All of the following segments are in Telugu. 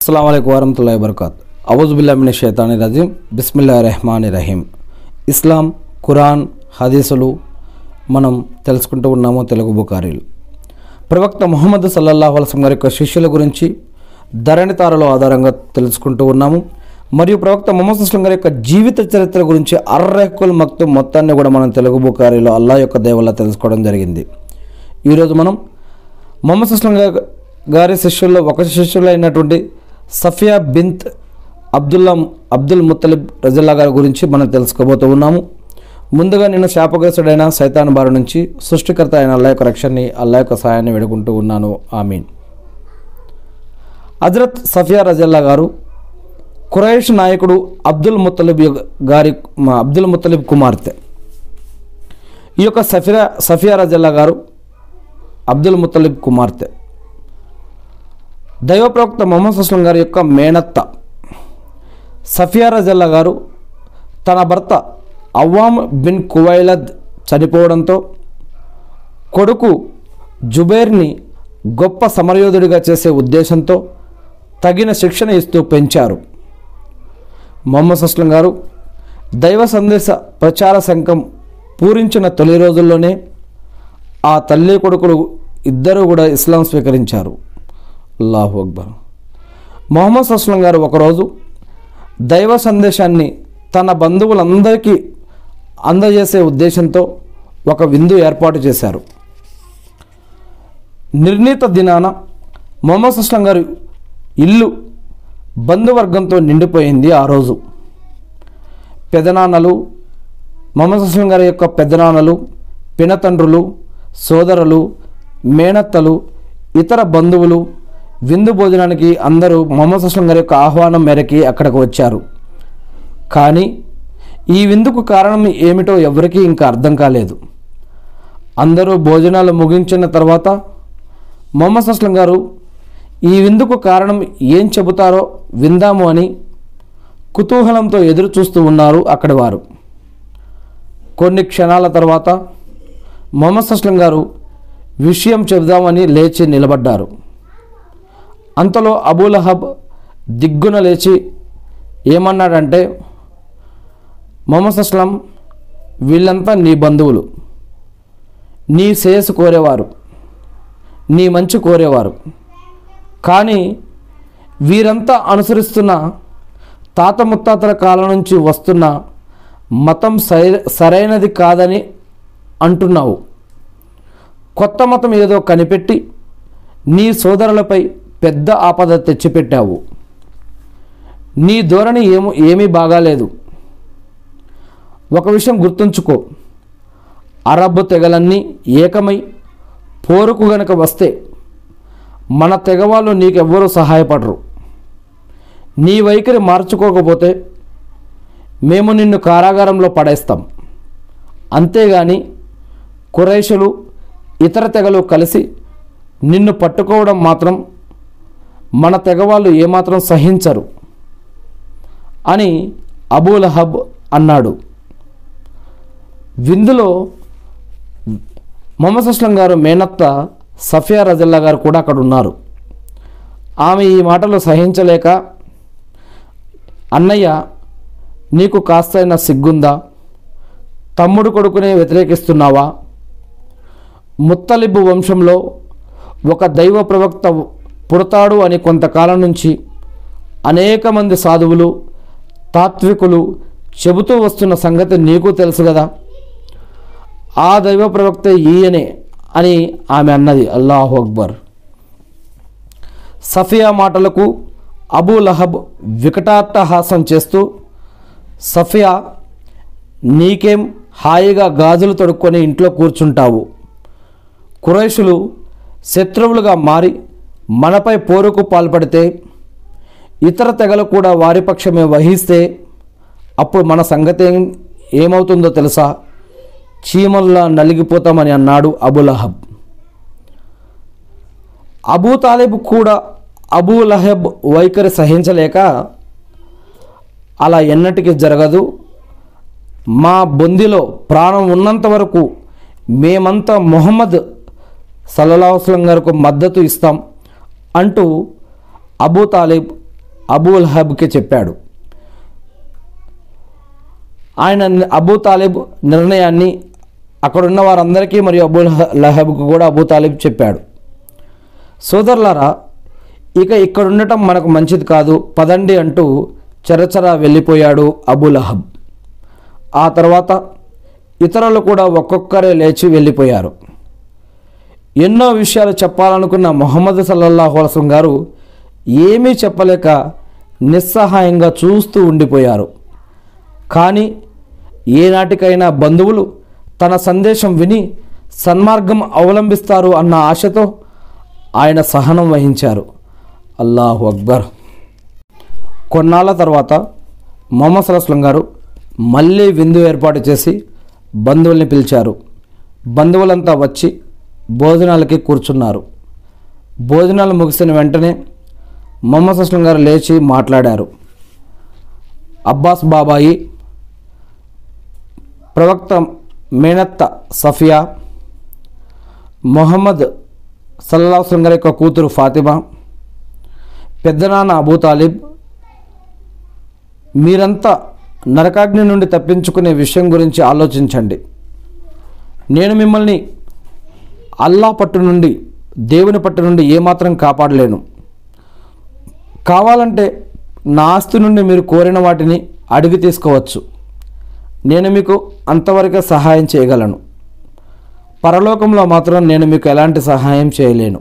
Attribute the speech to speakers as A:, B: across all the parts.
A: అస్సలం అయికు వరహతుల్లా వబర్కాత్ అవుజుబుల్లామిన షైతాని రజీం బిస్మిల్లా రెహమాని రహీం ఇస్లాం ఖురాన్ హదీసులు మనం తెలుసుకుంటూ ఉన్నాము తెలుగు బుకారీలు ప్రవక్త ముహమ్మద్ సల్లల్లాహు అలసం గారి యొక్క శిష్యుల గురించి ధరణి తారలో ఆధారంగా తెలుసుకుంటూ ఉన్నాము మరియు ప్రవక్త ముహమ్మద్ అస్లం గారి యొక్క జీవిత చరిత్ర గురించి అర్రెహకుల్ మక్తు మొత్తాన్ని కూడా మనం తెలుగు బుకారీలో అల్లా యొక్క దేవల్ల తెలుసుకోవడం జరిగింది ఈరోజు మనం మొహమ్మద్ అస్లం గా- గారి శిష్యుల్లో ఒక శిష్యులు అయినటువంటి సఫియా బింత్ అబ్దుల్లా అబ్దుల్ ముత్తలిబ్ రజల్లా గారి గురించి మనం తెలుసుకోబోతూ ఉన్నాము ముందుగా నేను శాపగ్రస్తుడైన సైతాన్ బారి నుంచి సృష్టికర్త అయిన అల్లా యొక్క రక్షణని అల్లా యొక్క సహాయాన్ని వేడుకుంటూ ఉన్నాను ఆమీన్ హజరత్ సఫియా రజల్లా గారు ఖురైష్ నాయకుడు అబ్దుల్ ముత్తలిబ్ యొక్క- గారి మా అబ్దుల్ ముత్తలిబ్ కుమార్తె ఈ యొక్క సఫియా సఫియా రజల్లా గారు అబ్దుల్ ముత్తలిబ్ కుమార్తె దైవ ప్రవక్త మొహమ్మద్ అస్లం గారి యొక్క మేనత్త సఫియా రజల్లా గారు తన భర్త అవ్వామ్ బిన్ కువైలద్ చనిపోవడంతో కొడుకు జుబైర్ని గొప్ప సమరయోధుడిగా చేసే ఉద్దేశంతో తగిన శిక్షణ ఇస్తూ పెంచారు మొహమ్మద్ అస్లం గారు దైవ సందేశ ప్రచార సంఘం పూరించిన తొలి రోజుల్లోనే ఆ తల్లి కొడుకులు ఇద్దరు కూడా ఇస్లాం స్వీకరించారు అల్లాహు అక్బర్ మొహమ్మద్ అస్లం గారు ఒకరోజు దైవ సందేశాన్ని తన బంధువులందరికీ అందజేసే ఉద్దేశంతో ఒక విందు ఏర్పాటు చేశారు నిర్ణీత దినాన మొహమ్మద్ అస్లం గారి ఇల్లు బంధువర్గంతో నిండిపోయింది ఆ రోజు పెదనాన్నలు మొహమ్మద్ అస్లం గారి యొక్క పెదనాన్నలు పినతండ్రులు సోదరులు మేనత్తలు ఇతర బంధువులు విందు భోజనానికి అందరూ మొహమ్మద్ అస్లం గారి యొక్క ఆహ్వానం మేరకి అక్కడికి వచ్చారు కానీ ఈ విందుకు కారణం ఏమిటో ఎవరికీ ఇంకా అర్థం కాలేదు అందరూ భోజనాలు ముగించిన తర్వాత మొహమ్మద్ అస్లం గారు ఈ విందుకు కారణం ఏం చెబుతారో విందాము అని కుతూహలంతో ఎదురు చూస్తూ ఉన్నారు అక్కడి వారు కొన్ని క్షణాల తర్వాత మొహమ్మద్ అస్లం గారు విషయం చెబుదామని లేచి నిలబడ్డారు అంతలో అబూలహబ్ దిగ్గున లేచి ఏమన్నాడంటే మొహమ్మద్ అస్లం వీళ్ళంతా నీ బంధువులు నీ శ్రేయస్సు కోరేవారు నీ మంచి కోరేవారు కానీ వీరంతా అనుసరిస్తున్న తాత ముత్తాతల కాలం నుంచి వస్తున్న మతం సై సరైనది కాదని అంటున్నావు కొత్త మతం ఏదో కనిపెట్టి నీ సోదరులపై పెద్ద ఆపద తెచ్చిపెట్టావు నీ ధోరణి ఏమో ఏమీ బాగాలేదు ఒక విషయం గుర్తుంచుకో అరబ్ తెగలన్నీ ఏకమై పోరుకు గనక వస్తే మన తెగవాళ్ళు నీకెవ్వరూ సహాయపడరు నీ వైఖరి మార్చుకోకపోతే మేము నిన్ను కారాగారంలో పడేస్తాం అంతేగాని కురైషులు ఇతర తెగలు కలిసి నిన్ను పట్టుకోవడం మాత్రం మన తెగవాళ్ళు ఏమాత్రం సహించరు అని అబూలహబ్ అన్నాడు విందులో మొహమ్మద్ అస్లం గారు మేనత్త సఫియా రజల్లా గారు కూడా అక్కడ ఉన్నారు ఆమె ఈ మాటలు సహించలేక అన్నయ్య నీకు కాస్తైనా సిగ్గుందా తమ్ముడు కొడుకునే వ్యతిరేకిస్తున్నావా ముత్తలిబు వంశంలో ఒక దైవ ప్రవక్త పుడతాడు అని కొంతకాలం నుంచి అనేక మంది సాధువులు తాత్వికులు చెబుతూ వస్తున్న సంగతి నీకు తెలుసు కదా ఆ దైవ ప్రవక్త ఈయనే అని ఆమె అన్నది అల్లాహు అక్బర్ సఫియా మాటలకు అబూ లహబ్ వికటాట్టహాసం చేస్తూ సఫియా నీకేం హాయిగా గాజులు తొడుక్కొని ఇంట్లో కూర్చుంటావు కురైషులు శత్రువులుగా మారి మనపై పోరుకు పాల్పడితే ఇతర తెగలు కూడా వారి పక్షమే వహిస్తే అప్పుడు మన సంగతి ఏం- ఏమవుతుందో తెలుసా చీమల్లా నలిగిపోతామని అన్నాడు అబులహబ్ అబూ తాలిబ్ కూడా అబూ లహబ్ వైఖరి సహించలేక అలా ఎన్నటికీ జరగదు మా బొందిలో ప్రాణం ఉన్నంత వరకు మేమంతా మొహమ్మద్ సల్లల్లాహు అలైహి వసల్లం గారికి మద్దతు ఇస్తాం అంటూ అబూ తాలిబ్ అబూల్ హబ్కి చెప్పాడు ఆయన అబూ తాలిబ్ నిర్ణయాన్ని అక్కడున్న వారందరికీ మరియు అబూ లహబ్కు కూడా అబూ తాలిబ్ చెప్పాడు సోదరులారా ఇక ఇక్కడ ఉండటం మనకు మంచిది కాదు పదండి అంటూ చరచర వెళ్ళిపోయాడు అబూ లహబ్ ఆ తర్వాత ఇతరులు కూడా ఒక్కొక్కరే లేచి వెళ్ళిపోయారు ఎన్నో విషయాలు చెప్పాలనుకున్న మొహమ్మద్ సల్లల్లాహు అలసం గారు ఏమీ చెప్పలేక నిస్సహాయంగా చూస్తూ ఉండిపోయారు కానీ ఏనాటికైనా బంధువులు తన సందేశం విని సన్మార్గం అవలంబిస్తారు అన్న ఆశతో ఆయన సహనం వహించారు అల్లాహు అక్బర్ కొన్నాళ్ళ తర్వాత మొహమ్మద్ సలస్లం గారు మళ్ళీ విందు ఏర్పాటు చేసి బంధువుల్ని పిలిచారు బంధువులంతా వచ్చి భోజనాలకి కూర్చున్నారు భోజనాలు ముగిసిన వెంటనే మొహమ్మద్ అస్లం గారు లేచి మాట్లాడారు అబ్బాస్ బాబాయి ప్రవక్త మేనత్త సఫియా మొహమ్మద్ సల్లాహం గారి యొక్క కూతురు ఫాతిమా పెద్దనాన్న అబూ తాలిబ్ మీరంతా నరకాగ్ని నుండి తప్పించుకునే విషయం గురించి ఆలోచించండి నేను మిమ్మల్ని అల్లా పట్టు నుండి దేవుని పట్టు నుండి ఏమాత్రం కాపాడలేను కావాలంటే నా ఆస్తి నుండి మీరు కోరిన వాటిని అడిగి తీసుకోవచ్చు నేను మీకు అంతవరకే సహాయం చేయగలను పరలోకంలో మాత్రం నేను మీకు ఎలాంటి సహాయం చేయలేను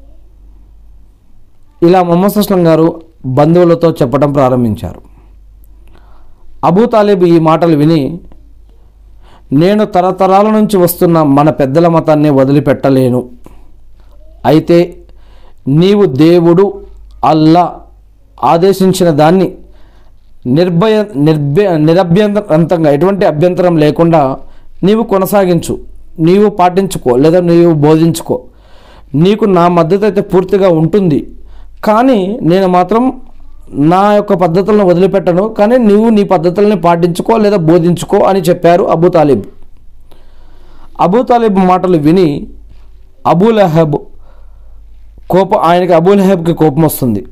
A: ఇలా మొహమ్మద్ అస్లం గారు బంధువులతో చెప్పడం ప్రారంభించారు అబూ తాలిబ్ ఈ మాటలు విని నేను తరతరాల నుంచి వస్తున్న మన పెద్దల మతాన్ని వదిలిపెట్టలేను అయితే నీవు దేవుడు అల్లా ఆదేశించిన దాన్ని నిర్భయ నిర్భయ నిరభ్యంతరంతంగా ఎటువంటి అభ్యంతరం లేకుండా నీవు కొనసాగించు నీవు పాటించుకో లేదా నీవు బోధించుకో నీకు నా మద్దతు అయితే పూర్తిగా ఉంటుంది కానీ నేను మాత్రం నా యొక్క పద్ధతులను వదిలిపెట్టను కానీ నీవు నీ పద్ధతులని పాటించుకో లేదా బోధించుకో అని చెప్పారు అబూ తాలిబ్ అబూ తాలిబ్ మాటలు విని అబూ లహబ్ కోపం ఆయనకి అబూ లహబ్కి కోపం వస్తుంది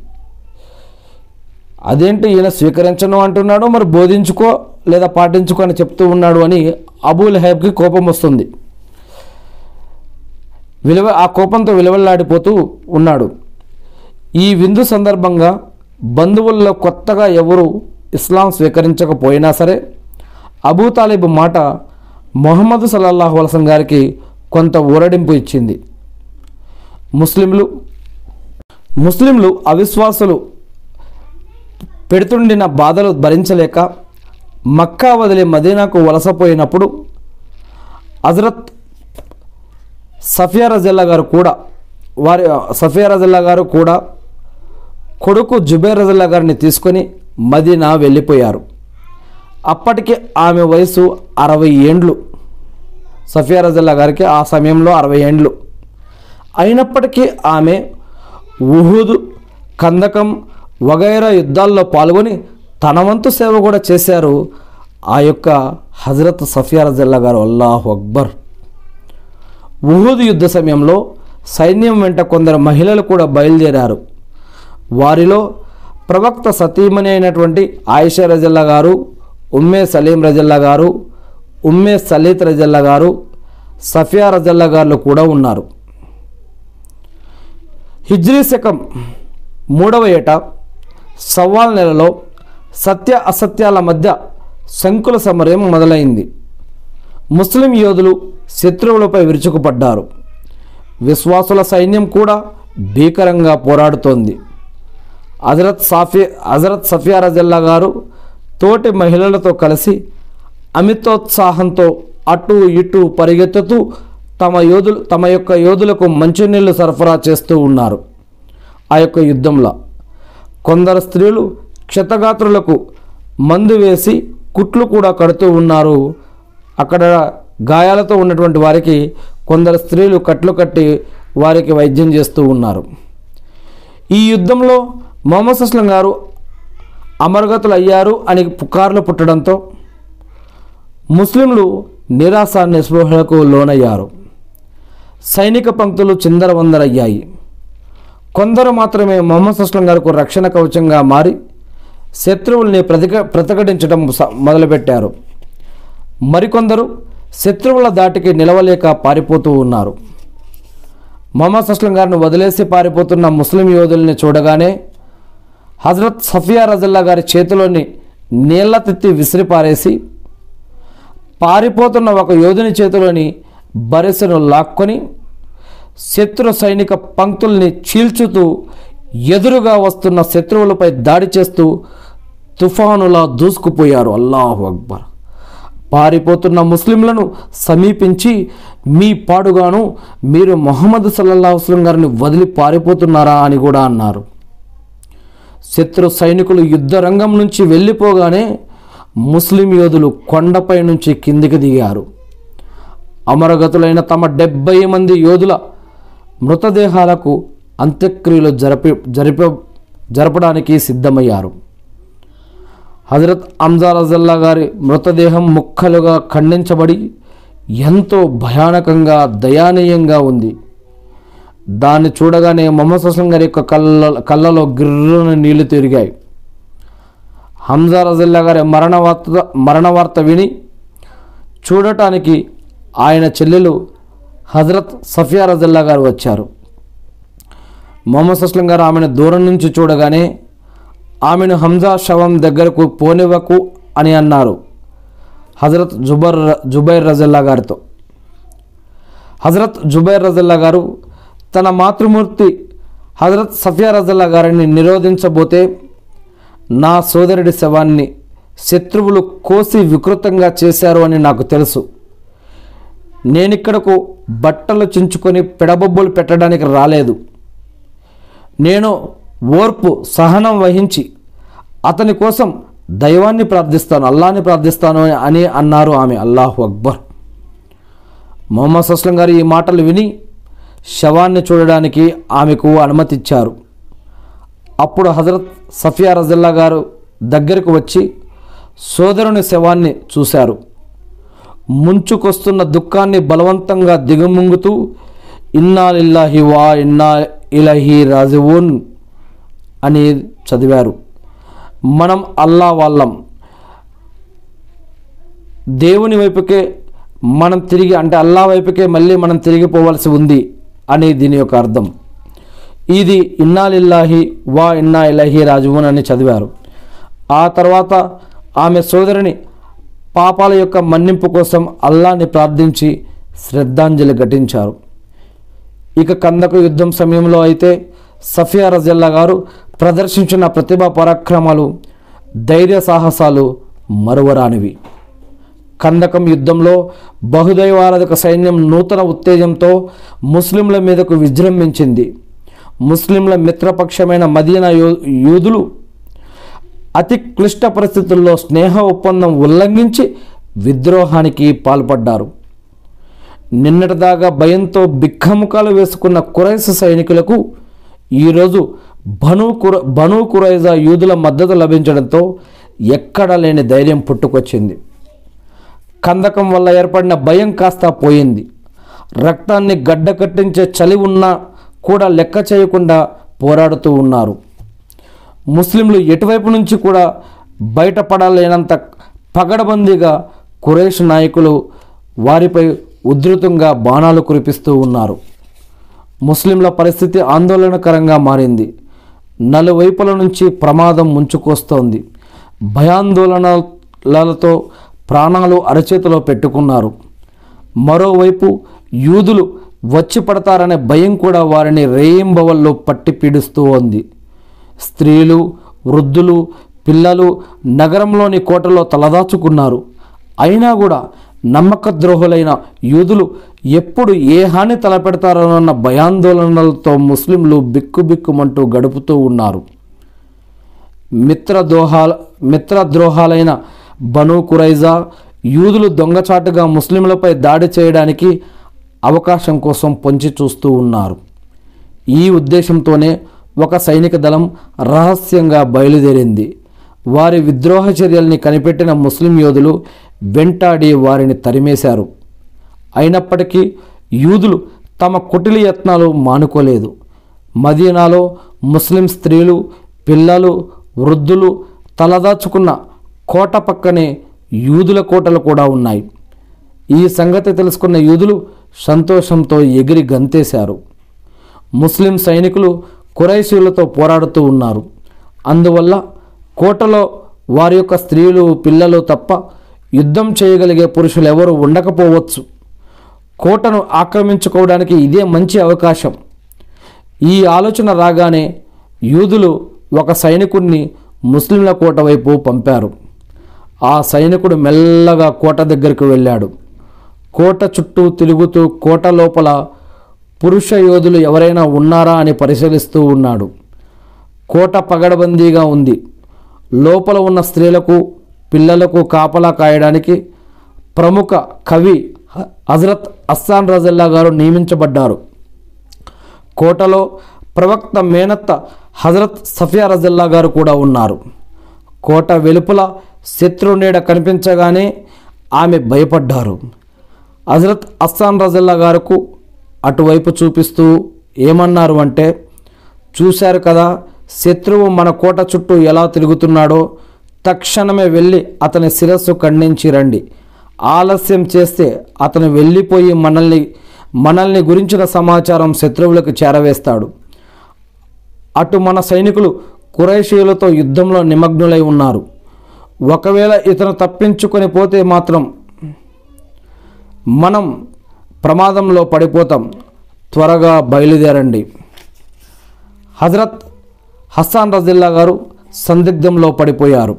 A: అదేంటి ఈయన స్వీకరించను అంటున్నాడు మరి బోధించుకో లేదా పాటించుకో అని చెప్తూ ఉన్నాడు అని అబూ లహబ్కి కోపం వస్తుంది విలువ ఆ కోపంతో విలువల్లాడిపోతూ ఉన్నాడు ఈ విందు సందర్భంగా బంధువుల్లో కొత్తగా ఎవరు ఇస్లాం స్వీకరించకపోయినా సరే అబూ తాలిబ్ మాట మొహమ్మద్ సల్లల్లాహు అలసం గారికి కొంత ఊరడింపు ఇచ్చింది ముస్లింలు ముస్లింలు అవిశ్వాసులు పెడుతుండిన బాధలు భరించలేక మక్కా వదిలి మదీనాకు వలసపోయినప్పుడు హజరత్ సఫియా రజల్లా గారు కూడా వారి సఫియా రజల్లా గారు కూడా కొడుకు జుబేర్ రజల్లా గారిని తీసుకొని మదీనా వెళ్ళిపోయారు అప్పటికి ఆమె వయసు అరవై ఏండ్లు సఫియా రజల్లా గారికి ఆ సమయంలో అరవై ఏండ్లు అయినప్పటికీ ఆమె ఉహుద్ కందకం వగైరా యుద్ధాల్లో పాల్గొని తన వంతు సేవ కూడా చేశారు ఆ యొక్క హజరత్ సఫియా రజల్లా గారు అల్లాహు అక్బర్ ఉహుద్ యుద్ధ సమయంలో సైన్యం వెంట కొందరు మహిళలు కూడా బయలుదేరారు వారిలో ప్రవక్త సతీమణి అయినటువంటి ఆయిషా రజల్లా గారు ఉమ్మే సలీం రజల్లా గారు ఉమ్మే సలీత్ రజల్లా గారు సఫియా రజల్లా గారు కూడా ఉన్నారు హిజ్రీ శకం మూడవ ఏట సవ్వాల్ నెలలో సత్య అసత్యాల మధ్య శంకుల సమరం మొదలైంది ముస్లిం యోధులు శత్రువులపై విరుచుకుపడ్డారు విశ్వాసుల సైన్యం కూడా భీకరంగా పోరాడుతోంది హజరత్ సాఫీ హజరత్ సఫియా రజల్లా గారు తోటి మహిళలతో కలిసి అమితోత్సాహంతో అటు ఇటు పరిగెత్తుతూ తమ యోధులు తమ యొక్క యోధులకు మంచినీళ్లు సరఫరా చేస్తూ ఉన్నారు ఆ యొక్క యుద్ధంలో కొందరు స్త్రీలు క్షతగాత్రులకు మందు వేసి కుట్లు కూడా కడుతూ ఉన్నారు అక్కడ గాయాలతో ఉన్నటువంటి వారికి కొందరు స్త్రీలు కట్లు కట్టి వారికి వైద్యం చేస్తూ ఉన్నారు ఈ యుద్ధంలో మొహమ్మద్ అస్లం గారు అమరగతులు అయ్యారు అని పుకార్లు పుట్టడంతో ముస్లింలు నిరాశ నిస్పృహలకు లోనయ్యారు సైనిక పంక్తులు చిందరవందరయ్యాయి కొందరు మాత్రమే మొహమ్మద్ అస్లం గారికి రక్షణ కవచంగా మారి శత్రువుల్ని ప్రతిక ప్రతిఘటించడం స- మొదలుపెట్టారు మరికొందరు శత్రువుల దాటికి నిలవలేక పారిపోతూ ఉన్నారు మొహమ్మద్ అస్లం గారిని వదిలేసి పారిపోతున్న ముస్లిం యోధుల్ని చూడగానే హజరత్ సఫియా రజల్లా గారి చేతిలోని నీళ్ల తిత్తి విసిరిపారేసి పారిపోతున్న ఒక యోధుని చేతిలోని బరిసెను లాక్కొని శత్రు సైనిక పంక్తుల్ని చీల్చుతూ ఎదురుగా వస్తున్న శత్రువులపై దాడి చేస్తూ తుఫానులా దూసుకుపోయారు అల్లాహు అక్బర్ పారిపోతున్న ముస్లింలను సమీపించి మీ పాడుగాను మీరు మొహమ్మద్ సల్లల్లాహు వసల్లం గారిని వదిలి పారిపోతున్నారా అని కూడా అన్నారు శత్రు సైనికులు యుద్ధ రంగం నుంచి వెళ్ళిపోగానే ముస్లిం యోధులు కొండపై నుంచి కిందికి దిగారు అమరగతులైన తమ డెబ్బై మంది యోధుల మృతదేహాలకు అంత్యక్రియలు జరిపి జరిప జరపడానికి సిద్ధమయ్యారు హజరత్ అంజా రజల్లా గారి మృతదేహం ముక్కలుగా ఖండించబడి ఎంతో భయానకంగా దయానీయంగా ఉంది దాన్ని చూడగానే మొహమ్మద్ హసన్ గారి యొక్క కళ్ళ కళ్ళలో గిర్రున నీళ్లు తిరిగాయి హంజా రజల్లా గారి మరణ వార్త మరణ వార్త విని చూడటానికి ఆయన చెల్లెలు హజరత్ సఫియా రజల్లా గారు వచ్చారు మొహమ్మద్ అస్లం గారు ఆమెను దూరం నుంచి చూడగానే ఆమెను హంజా శవం దగ్గరకు పోనివ్వకు అని అన్నారు హజరత్ జుబర్ జుబైర్ రజల్లా గారితో హజరత్ జుబైర్ రజల్లా గారు తన మాతృమూర్తి హజరత్ సఫియా రజల్లా గారిని నిరోధించబోతే నా సోదరుడి శవాన్ని శత్రువులు కోసి వికృతంగా చేశారు అని నాకు తెలుసు నేనిక్కడకు బట్టలు చించుకొని పెడబొబ్బులు పెట్టడానికి రాలేదు నేను ఓర్పు సహనం వహించి అతని కోసం దైవాన్ని ప్రార్థిస్తాను అల్లాని ప్రార్థిస్తాను అని అన్నారు ఆమె అల్లాహు అక్బర్ మొహమ్మద్ సస్లం గారు ఈ మాటలు విని శవాన్ని చూడడానికి ఆమెకు అనుమతిచ్చారు అప్పుడు హజరత్ సఫియా రజల్లా గారు దగ్గరకు వచ్చి సోదరుని శవాన్ని చూశారు ముంచుకొస్తున్న దుఃఖాన్ని బలవంతంగా దిగముంగుతూ ఇన్నా లిల్లాహి వా ఇన్నా ఇలహి రాజువున్ అని చదివారు మనం అల్లా వాళ్ళం దేవుని వైపుకే మనం తిరిగి అంటే అల్లా వైపుకే మళ్ళీ మనం తిరిగిపోవలసి ఉంది అని దీని యొక్క అర్థం ఇది ఇన్నాలిల్లాహి వా ఇన్నా ఇలహి రాజువున్ అని చదివారు ఆ తర్వాత ఆమె సోదరిని పాపాల యొక్క మన్నింపు కోసం అల్లాని ప్రార్థించి శ్రద్ధాంజలి ఘటించారు ఇక కందకు యుద్ధం సమయంలో అయితే సఫియా రజల్లా గారు ప్రదర్శించిన ప్రతిభా పరాక్రమాలు ధైర్య సాహసాలు మరువరానివి కందకం యుద్ధంలో బహుదైవారాధక సైన్యం నూతన ఉత్తేజంతో ముస్లింల మీదకు విజృంభించింది ముస్లింల మిత్రపక్షమైన మదీనా యూ యూదులు అతి క్లిష్ట పరిస్థితుల్లో స్నేహ ఒప్పందం ఉల్లంఘించి విద్రోహానికి పాల్పడ్డారు నిన్నటిదాకా భయంతో బిక్కముఖాలు వేసుకున్న కురైస సైనికులకు ఈరోజు బను కుర బను కురైజా యూదుల మద్దతు లభించడంతో ఎక్కడ లేని ధైర్యం పుట్టుకొచ్చింది కందకం వల్ల ఏర్పడిన భయం కాస్త పోయింది రక్తాన్ని గడ్డ కట్టించే చలి ఉన్నా కూడా లెక్క చేయకుండా పోరాడుతూ ఉన్నారు ముస్లింలు ఎటువైపు నుంచి కూడా బయటపడలేనంత పగడబందీగా కురేష్ నాయకులు వారిపై ఉధృతంగా బాణాలు కురిపిస్తూ ఉన్నారు ముస్లింల పరిస్థితి ఆందోళనకరంగా మారింది నలువైపుల నుంచి ప్రమాదం ముంచుకొస్తోంది భయాందోళనలతో ప్రాణాలు అరచేతిలో పెట్టుకున్నారు మరోవైపు యూదులు వచ్చి పడతారనే భయం కూడా వారిని రేయింబవల్లో పట్టి పీడిస్తూ ఉంది స్త్రీలు వృద్ధులు పిల్లలు నగరంలోని కోటలో తలదాచుకున్నారు అయినా కూడా నమ్మక ద్రోహులైన యూదులు ఎప్పుడు ఏ హాని తలపెడతారోనన్న భయాందోళనలతో ముస్లింలు బిక్కుబిక్కుమంటూ గడుపుతూ ఉన్నారు మిత్రద్రోహాల మిత్రద్రోహాలైన బను కురైజా యూదులు దొంగచాటుగా ముస్లింలపై దాడి చేయడానికి అవకాశం కోసం పొంచి చూస్తూ ఉన్నారు ఈ ఉద్దేశంతోనే ఒక సైనిక దళం రహస్యంగా బయలుదేరింది వారి విద్రోహ చర్యల్ని కనిపెట్టిన ముస్లిం యోధులు వెంటాడి వారిని తరిమేశారు అయినప్పటికీ యూదులు తమ కుటిలి యత్నాలు మానుకోలేదు మదీనాలో ముస్లిం స్త్రీలు పిల్లలు వృద్ధులు తలదాచుకున్న కోట పక్కనే యూదుల కోటలు కూడా ఉన్నాయి ఈ సంగతి తెలుసుకున్న యూదులు సంతోషంతో ఎగిరి గంతేశారు ముస్లిం సైనికులు కురైశీలతో పోరాడుతూ ఉన్నారు అందువల్ల కోటలో వారి యొక్క స్త్రీలు పిల్లలు తప్ప యుద్ధం చేయగలిగే పురుషులు ఎవరు ఉండకపోవచ్చు కోటను ఆక్రమించుకోవడానికి ఇదే మంచి అవకాశం ఈ ఆలోచన రాగానే యూదులు ఒక సైనికుడిని ముస్లింల కోట వైపు పంపారు ఆ సైనికుడు మెల్లగా కోట దగ్గరికి వెళ్ళాడు కోట చుట్టూ తిరుగుతూ కోట లోపల పురుష యోధులు ఎవరైనా ఉన్నారా అని పరిశీలిస్తూ ఉన్నాడు కోట పగడబందీగా ఉంది లోపల ఉన్న స్త్రీలకు పిల్లలకు కాపలా కాయడానికి ప్రముఖ కవి హ- హజరత్ అస్సాన్ రజల్లా గారు నియమించబడ్డారు కోటలో ప్రవక్త మేనత్త హజరత్ సఫియా రజల్లా గారు కూడా ఉన్నారు కోట వెలుపల శత్రు నీడ కనిపించగానే ఆమె భయపడ్డారు హజరత్ అస్సాన్ రజల్లా గారుకు అటువైపు చూపిస్తూ ఏమన్నారు అంటే చూశారు కదా శత్రువు మన కోట చుట్టూ ఎలా తిరుగుతున్నాడో తక్షణమే వెళ్ళి అతని శిరస్సు ఖండించి రండి ఆలస్యం చేస్తే అతను వెళ్ళిపోయి మనల్ని మనల్ని గురించిన సమాచారం శత్రువులకు చేరవేస్తాడు అటు మన సైనికులు కురైషీయులతో యుద్ధంలో నిమగ్నులై ఉన్నారు ఒకవేళ ఇతను తప్పించుకొని పోతే మాత్రం మనం ప్రమాదంలో పడిపోతాం త్వరగా బయలుదేరండి హజరత్ హస్సాన్ రజిల్లా గారు సందిగ్ధంలో పడిపోయారు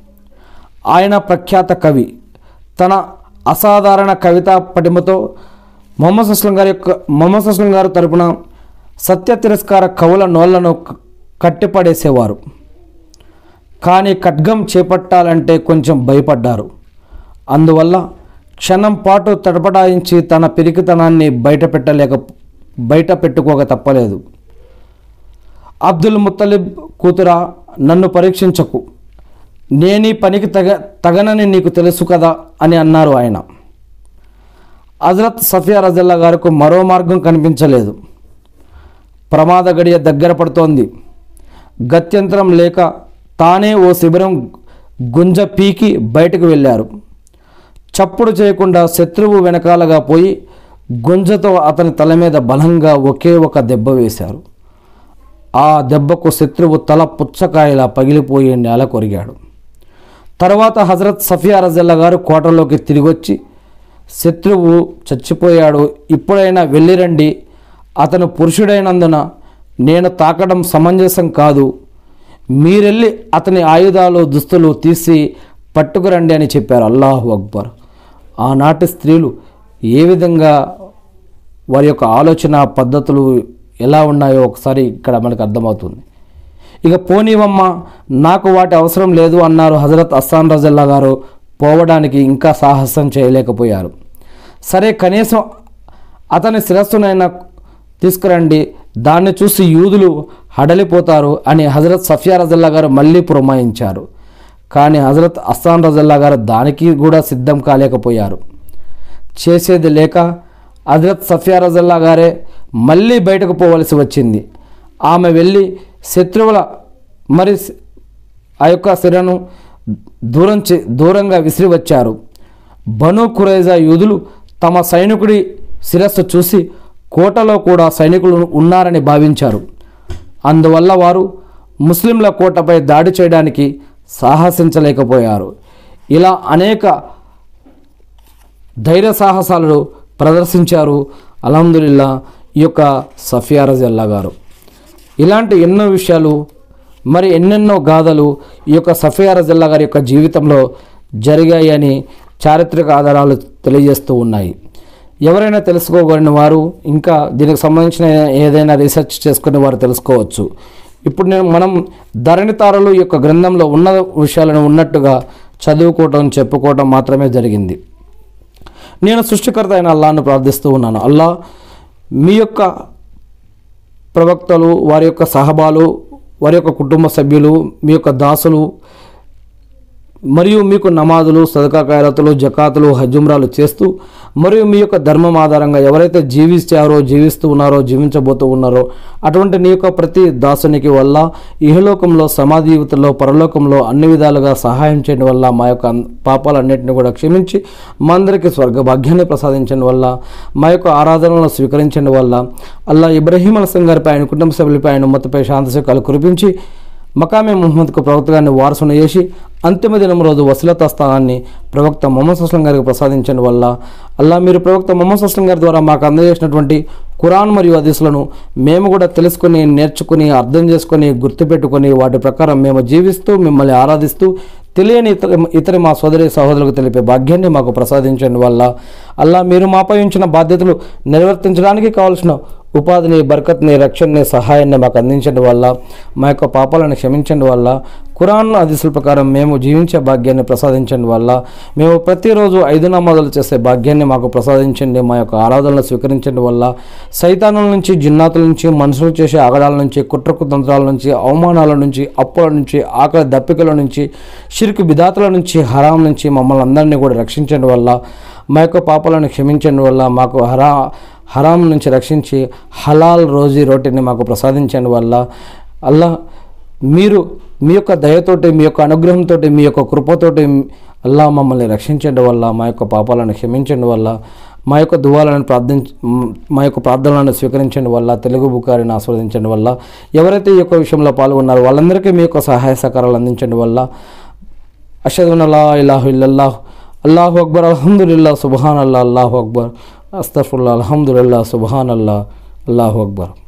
A: ఆయన ప్రఖ్యాత కవి తన అసాధారణ కవితా పటిమతో మొహమ్మద్ అస్లం గారి యొక్క మొహమ్మద్ అస్లం గారు తరపున సత్య తిరస్కార కవుల నోళ్లను క- కట్టిపడేసేవారు కానీ ఖడ్గం చేపట్టాలంటే కొంచెం భయపడ్డారు అందువల్ల క్షణం పాటు తడపడాయించి తన పిరికితనాన్ని బయట పెట్టలేక బయట పెట్టుకోక తప్పలేదు అబ్దుల్ ముత్తలిబ్ కూతురా నన్ను పరీక్షించకు నేనీ పనికి తగ తగనని నీకు తెలుసు కదా అని అన్నారు ఆయన హజరత్ సఫియా రజల్లా గారికి మరో మార్గం కనిపించలేదు ప్రమాద గడియ దగ్గర పడుతోంది గత్యంతరం లేక తానే ఓ శిబిరం గుంజ పీకి బయటకు వెళ్ళారు చప్పుడు చేయకుండా శత్రువు వెనకాలగా పోయి గుంజతో అతని తల మీద బలంగా ఒకే ఒక దెబ్బ వేశారు ఆ దెబ్బకు శత్రువు తల పుచ్చకాయలా పగిలిపోయి నేల కొరిగాడు తర్వాత హజరత్ సఫియా రజల్లా గారు కోటలోకి తిరిగొచ్చి శత్రువు చచ్చిపోయాడు ఇప్పుడైనా వెళ్ళిరండి అతను పురుషుడైనందున నేను తాకడం సమంజసం కాదు మీరెళ్ళి అతని ఆయుధాలు దుస్తులు తీసి పట్టుకురండి అని చెప్పారు అల్లాహు అక్బర్ ఆనాటి స్త్రీలు ఏ విధంగా వారి యొక్క ఆలోచన పద్ధతులు ఎలా ఉన్నాయో ఒకసారి ఇక్కడ మనకు అర్థమవుతుంది ఇక పోనీవమ్మ నాకు వాటి అవసరం లేదు అన్నారు హజరత్ అస్సాన్ రజల్లా గారు పోవడానికి ఇంకా సాహసం చేయలేకపోయారు సరే కనీసం అతని శిరస్సునైనా తీసుకురండి దాన్ని చూసి యూదులు హడలిపోతారు అని హజరత్ సఫియా రజల్లా గారు మళ్ళీ పురమాయించారు కానీ హజరత్ అస్సాన్ రజల్లా గారు దానికి కూడా సిద్ధం కాలేకపోయారు చేసేది లేక హజరత్ సఫియా రజల్లా గారే మళ్ళీ బయటకు పోవలసి వచ్చింది ఆమె వెళ్ళి శత్రువుల మరి స్- ఆ యొక్క శిరను దూరం చే దూరంగా విసిరి వచ్చారు బను కురైజా యూదులు తమ సైనికుడి శిరస్సు చూసి కోటలో కూడా సైనికులు ఉన్నారని భావించారు అందువల్ల వారు ముస్లింల కోటపై దాడి చేయడానికి సాహసించలేకపోయారు ఇలా అనేక ధైర్య సాహసాలు ప్రదర్శించారు అల్హమ్దుల్లా ఈ యొక్క సఫియా రజల్లా గారు ఇలాంటి ఎన్నో విషయాలు మరి ఎన్నెన్నో గాథలు ఈ యొక్క సఫియా రజల్లా గారి యొక్క జీవితంలో జరిగాయి అని చారిత్రక ఆధారాలు తెలియజేస్తూ ఉన్నాయి ఎవరైనా తెలుసుకోగలిగిన వారు ఇంకా దీనికి సంబంధించిన ఏదైనా రీసెర్చ్ చేసుకునే వారు తెలుసుకోవచ్చు ఇప్పుడు నేను మనం ధరణితారలు ఈ యొక్క గ్రంథంలో ఉన్న విషయాలను ఉన్నట్టుగా చదువుకోవటం చెప్పుకోవటం మాత్రమే జరిగింది నేను సృష్టికర్త అయిన అల్లాను ప్రార్థిస్తూ ఉన్నాను అల్లా మీ యొక్క ప్రవక్తలు వారి యొక్క సహబాలు వారి యొక్క కుటుంబ సభ్యులు మీ యొక్క దాసులు మరియు మీకు నమాజులు సదకా ఖైరాతులు జకాతులు హజుమ్రాలు చేస్తూ మరియు మీ యొక్క ధర్మం ఆధారంగా ఎవరైతే జీవించారో జీవిస్తూ ఉన్నారో జీవించబోతూ ఉన్నారో అటువంటి నీ యొక్క ప్రతి దాసునికి వల్ల ఇహలోకంలో సమాధి జీవితంలో పరలోకంలో అన్ని విధాలుగా సహాయం చేయడం వల్ల మా యొక్క అన్- పాపాలన్నింటినీ కూడా క్షమించి మా అందరికీ స్వర్గ భాగ్యాన్ని ప్రసాదించడం వల్ల మా యొక్క ఆరాధనలను స్వీకరించడం వల్ల అల్లా ఇబ్రహీం అలసం గారిపై ఆయన కుటుంబ సభ్యులపై ఆయన ఉమ్మతపై శాంతశకాలు కురిపించి మకామే ముహమ్మద్కు ప్రవక్త గారిని వారసును చేసి అంతిమ దినం రోజు వసీలతా స్థానాన్ని ప్రవక్త మొహమ్మద్ అస్లం గారికి ప్రసాదించడం వల్ల అల్లా మీరు ప్రవక్త మొహమ్మద్ అస్లం గారి ద్వారా మాకు అందజేసినటువంటి ఖురాన్ మరియు హదీసులను మేము కూడా తెలుసుకొని నేర్చుకుని అర్థం చేసుకొని గుర్తుపెట్టుకొని వాటి ప్రకారం మేము జీవిస్తూ మిమ్మల్ని ఆరాధిస్తూ తెలియని ఇతర ఇతర మా సోదరి సహోదరులకు తెలిపే భాగ్యాన్ని మాకు ప్రసాదించడం వల్ల అల్లా మీరు మాపై ఉంచిన బాధ్యతలు నిర్వర్తించడానికి కావాల్సిన ఉపాధిని బర్కత్ని రక్షణని సహాయాన్ని మాకు అందించడం వల్ల మా యొక్క పాపాలను క్షమించడం వల్ల ఖురాన్ హదీసుల ప్రకారం మేము జీవించే భాగ్యాన్ని ప్రసాదించడం వల్ల మేము ప్రతిరోజు ఐదు నమాజులు చేసే భాగ్యాన్ని మాకు ప్రసాదించండి మా యొక్క ఆరాధనలు స్వీకరించడం వల్ల సైతానుల నుంచి జిన్నాతుల నుంచి మనుషులు చేసే ఆగడాల నుంచి కుట్రకుతంత్రాల నుంచి అవమానాల నుంచి అప్పుల నుంచి ఆకలి దప్పికల నుంచి షిర్కు బిదాతుల నుంచి హరాం నుంచి మమ్మల్ని అందరినీ కూడా రక్షించడం వల్ల మా యొక్క పాపాలను క్షమించడం వల్ల మాకు హరా హరాం నుంచి రక్షించి హలాల్ రోజీ రోటిని మాకు ప్రసాదించడం వల్ల అల్లా మీరు మీ యొక్క దయతోటి మీ యొక్క అనుగ్రహంతో మీ యొక్క కృపతోటి అల్లా మమ్మల్ని రక్షించడం వల్ల మా యొక్క పాపాలను క్షమించడం వల్ల మా యొక్క దువాలను ప్రార్థించ మా యొక్క ప్రార్థనలను స్వీకరించడం వల్ల తెలుగు బుకారిని ఆస్వాదించడం వల్ల ఎవరైతే ఈ యొక్క విషయంలో పాల్గొన్నారో వాళ్ళందరికీ మీ యొక్క సహాయ సహకారాలు అందించడం వల్ల అషదున్ అల్లా ఇలాహు ఇల్లల్లాహ్ అల్లాహు అక్బర్ అల్హమ్దుల్లా సుబహాన్ అల్లా అల్లాహు అక్బర్ అస్తఫుల్లా అల్హమ్దుల్లా సుబహాన్ అల్లా అల్లాహు అక్బర్